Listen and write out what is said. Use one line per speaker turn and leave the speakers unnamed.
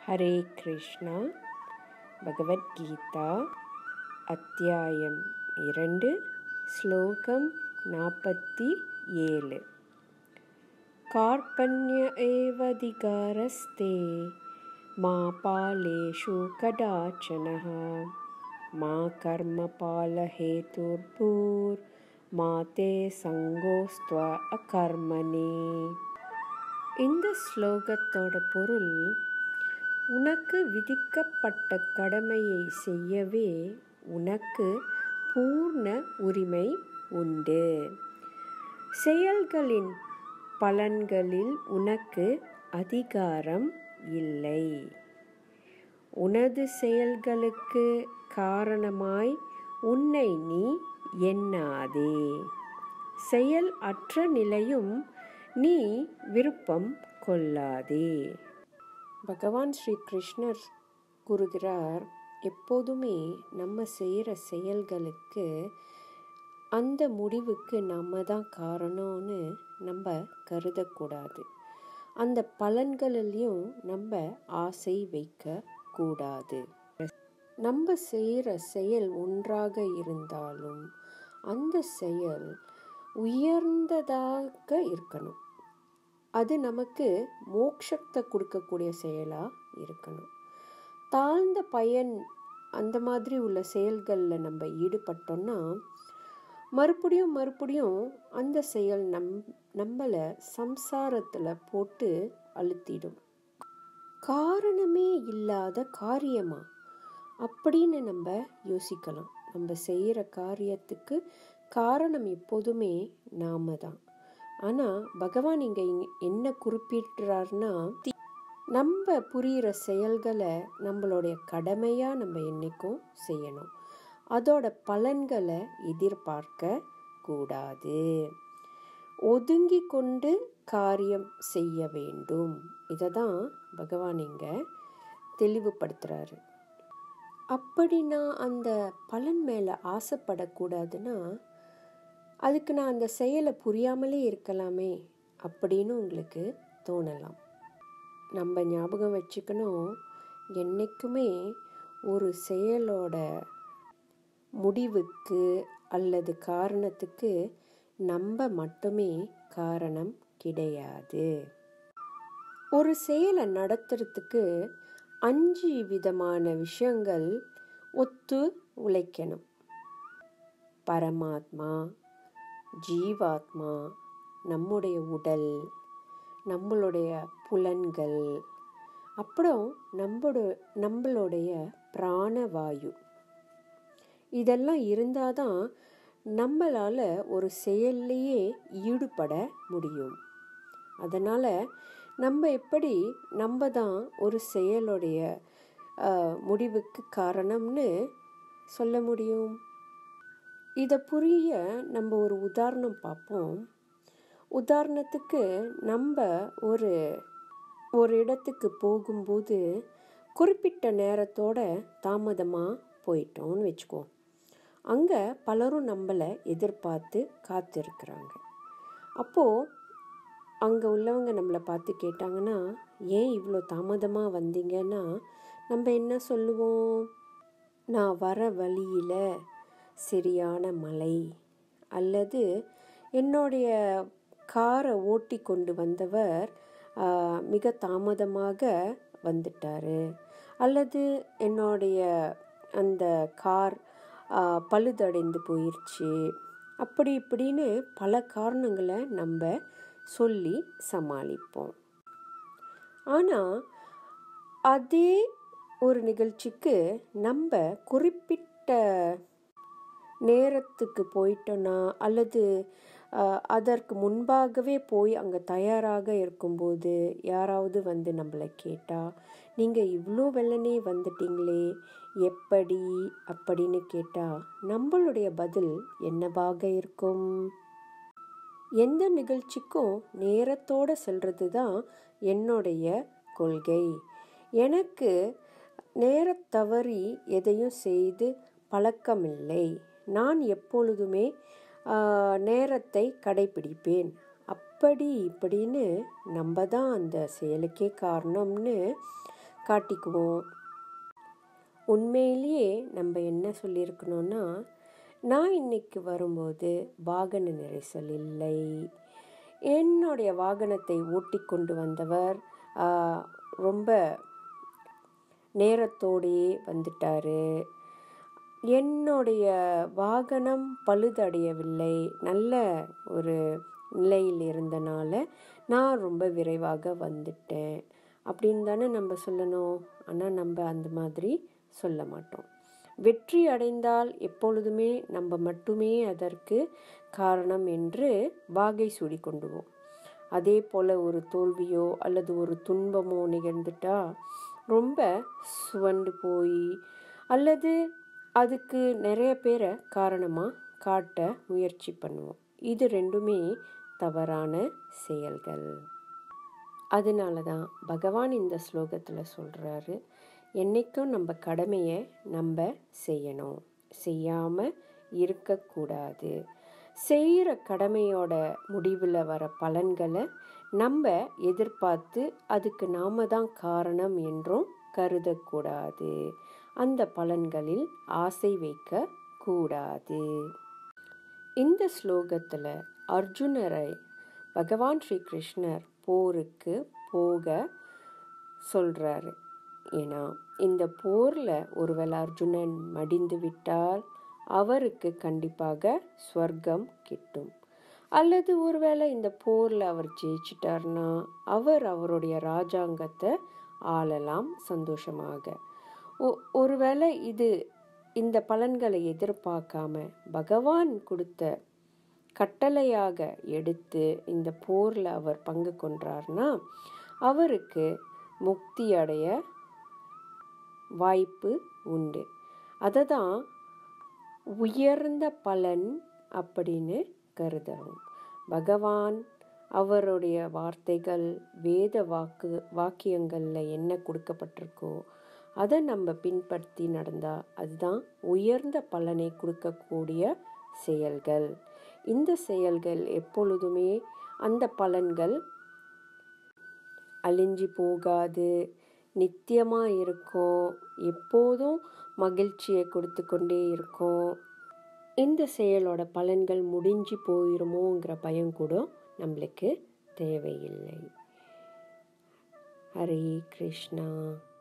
ஹரே கிருஷ்ணா பகவத்கீதா அத்தியாயம் இரண்டு ஸ்லோகம் நாற்பத்தி ஏழு कार्पण्य एव अधिकारस्ते मा पालेषु कदाचनः मा कर्मपालहेतुर्भूर्मा ते सङ्गोस्त्व अकर्मणि இந்த ஸ்லோகத்தோட பொருள் உனக்கு விதிக்கப்பட்ட கடமையை செய்யவே உனக்கு பூர்ண உரிமை உண்டு செயல்களின் பலன்களில் உனக்கு அதிகாரம் இல்லை உனது செயல்களுக்கு காரணமாய் உன்னை நீ எண்ணாதே செயல் அற்ற நிலையும் நீ விருப்பம் கொள்ளாதே பகவான் ஸ்ரீ கிருஷ்ணர் கூறுகிறார் எப்போதுமே நம்ம செய்கிற செயல்களுக்கு அந்த முடிவுக்கு நம்ம தான் காரணம்னு நம்ம கருதக்கூடாது அந்த பலன்களிலையும் நம்ம ஆசை வைக்க கூடாது நம்ம செய்கிற செயல் ஒன்றாக இருந்தாலும் அந்த செயல் உயர்ந்ததாக இருக்கணும் அது நமக்கு மோட்சத்தை கொடுக்கக்கூடிய செயலாக இருக்கணும் தாழ்ந்த பயன் அந்த மாதிரி உள்ள செயல்களில் நம்ம ஈடுபட்டோம்னா மறுபடியும் மறுபடியும் அந்த செயல் நம் நம்மளை சம்சாரத்தில் போட்டு அழுத்திடும் காரணமே இல்லாத காரியமா அப்படின்னு நம்ம யோசிக்கலாம் நம்ம செய்கிற காரியத்துக்கு காரணம் எப்போதுமே நாம தான் ஆனால் பகவான் இங்கே என்ன குறிப்பிடுறாருன்னா நம்ம புரிகிற செயல்களை நம்மளுடைய கடமையாக நம்ம என்றைக்கும் செய்யணும் அதோட பலன்களை எதிர்பார்க்க கூடாது ஒதுங்கி கொண்டு காரியம் செய்ய வேண்டும் இதை தான் பகவான் இங்கே தெளிவுபடுத்துகிறாரு அப்படி நான் அந்த பலன் மேலே ஆசைப்படக்கூடாதுன்னா அதுக்கு நான் அந்த செயலை புரியாமலே இருக்கலாமே அப்படின்னு உங்களுக்கு தோணலாம் நம்ம ஞாபகம் வச்சுக்கணும் என்றைக்குமே ஒரு செயலோட முடிவுக்கு அல்லது காரணத்துக்கு நம்ம மட்டுமே காரணம் கிடையாது ஒரு செயலை நடத்துறதுக்கு அஞ்சு விதமான விஷயங்கள் ஒத்து உழைக்கணும் பரமாத்மா ஜீவாத்மா நம்முடைய உடல் நம்மளுடைய புலன்கள் அப்புறம் நம்மளோட நம்மளுடைய பிராணவாயு இதெல்லாம் இருந்தால் தான் நம்மளால் ஒரு செயல்லையே ஈடுபட முடியும் அதனால் நம்ம எப்படி நம்ம தான் ஒரு செயலுடைய முடிவுக்கு காரணம்னு சொல்ல முடியும் இதை புரிய நம்ம ஒரு உதாரணம் பார்ப்போம் உதாரணத்துக்கு நம்ம ஒரு ஒரு இடத்துக்கு போகும்போது குறிப்பிட்ட நேரத்தோட தாமதமாக போயிட்டோம்னு வச்சுக்கோ அங்கே பலரும் நம்மளை எதிர்பார்த்து காத்திருக்கிறாங்க அப்போது அங்கே உள்ளவங்க நம்மளை பார்த்து கேட்டாங்கன்னா ஏன் இவ்வளோ தாமதமாக வந்தீங்கன்னா நம்ம என்ன சொல்லுவோம் நான் வர வழியில் சரியான மழை அல்லது என்னுடைய காரை ஓட்டி கொண்டு வந்தவர் மிக தாமதமாக வந்துட்டார் அல்லது என்னுடைய அந்த கார் பழுதடைந்து போயிடுச்சு அப்படி இப்படின்னு பல காரணங்களை நம்ம சொல்லி சமாளிப்போம் ஆனால் அதே ஒரு நிகழ்ச்சிக்கு நம்ம குறிப்பிட்ட நேரத்துக்கு போயிட்டோன்னா அல்லது அதற்கு முன்பாகவே போய் அங்கே தயாராக இருக்கும்போது யாராவது வந்து நம்மளை கேட்டால் நீங்கள் இவ்வளோ வெள்ளனே வந்துட்டீங்களே எப்படி அப்படின்னு கேட்டால் நம்மளுடைய பதில் என்னவாக இருக்கும் எந்த நிகழ்ச்சிக்கும் நேரத்தோடு செல்றது தான் என்னுடைய கொள்கை எனக்கு நேரத்தவறி எதையும் செய்து பழக்கமில்லை நான் எப்பொழுதுமே நேரத்தை கடைபிடிப்பேன் அப்படி இப்படின்னு நம்ம தான் அந்த செயலுக்கே காரணம்னு காட்டிக்குவோம் உண்மையிலேயே நம்ம என்ன சொல்லியிருக்கணும்னா நான் இன்னைக்கு வரும்போது வாகன நெரிசல் இல்லை என்னுடைய வாகனத்தை ஓட்டி கொண்டு வந்தவர் ஆ, ரொம்ப நேரத்தோடையே வந்துட்டாரு என்னுடைய வாகனம் பழுதடையவில்லை நல்ல ஒரு நிலையில் இருந்தனால நான் ரொம்ப விரைவாக வந்துட்டேன் அப்படின்னு தானே நம்ம சொல்லணும் ஆனால் நம்ம அந்த மாதிரி சொல்ல மாட்டோம் வெற்றி அடைந்தால் எப்பொழுதுமே நம்ம மட்டுமே அதற்கு காரணம் என்று வாகை சூடி கொண்டுவோம் அதே போல் ஒரு தோல்வியோ அல்லது ஒரு துன்பமோ நிகழ்ந்துட்டா ரொம்ப சுவண்டு போய் அல்லது அதுக்கு நிறைய பேரை காரணமாக காட்ட முயற்சி பண்ணுவோம் இது ரெண்டுமே தவறான செயல்கள் அதனால தான் பகவான் இந்த ஸ்லோகத்தில் சொல்கிறாரு என்னைக்கும் நம்ம கடமையை நம்ம செய்யணும் செய்யாமல் இருக்கக்கூடாது செய்கிற கடமையோட முடிவில் வர பலன்களை நம்ம எதிர்பார்த்து அதுக்கு நாம தான் காரணம் என்றும் கருதக்கூடாது அந்த பலன்களில் ஆசை வைக்க கூடாது இந்த ஸ்லோகத்தில் அர்ஜுனரை பகவான் ஸ்ரீ கிருஷ்ணர் போருக்கு போக சொல்கிறாரு ஏன்னா இந்த போரில் ஒருவேளை அர்ஜுனன் மடிந்து விட்டால் அவருக்கு கண்டிப்பாக ஸ்வர்க்கம் கிட்டும் அல்லது ஒருவேளை இந்த போரில் அவர் ஜெயிச்சிட்டார்னா அவர் அவருடைய ராஜாங்கத்தை ஆளலாம் சந்தோஷமாக ஒ- ஒருவேளை இது இந்த பலன்களை எதிர்பார்க்காம பகவான் கொடுத்த கட்டளையாக எடுத்து இந்த போரில் அவர் பங்கு கொண்டார்னா அவருக்கு முக்தி அடைய வாய்ப்பு உண்டு அதை தான் உயர்ந்த பலன் அப்படின்னு கருதுறோம் பகவான் அவருடைய வார்த்தைகள் வேத வாக்கு வாக்கியங்களில் என்ன கொடுக்கப்பட்டிருக்கோ அதை நம்ம பின்பற்றி நடந்தால் அதுதான் உயர்ந்த பலனை கொடுக்கக்கூடிய செயல்கள் இந்த செயல்கள் எப்பொழுதுமே அந்த பலன்கள் அழிஞ்சு போகாது நித்தியமாக இருக்கும் எப்போதும் மகிழ்ச்சியை கொடுத்து கொண்டே இருக்கும் இந்த செயலோட பலன்கள் முடிஞ்சு போயிருமோங்கிற பயம் கூட நம்மளுக்கு தேவையில்லை ஹரே கிருஷ்ணா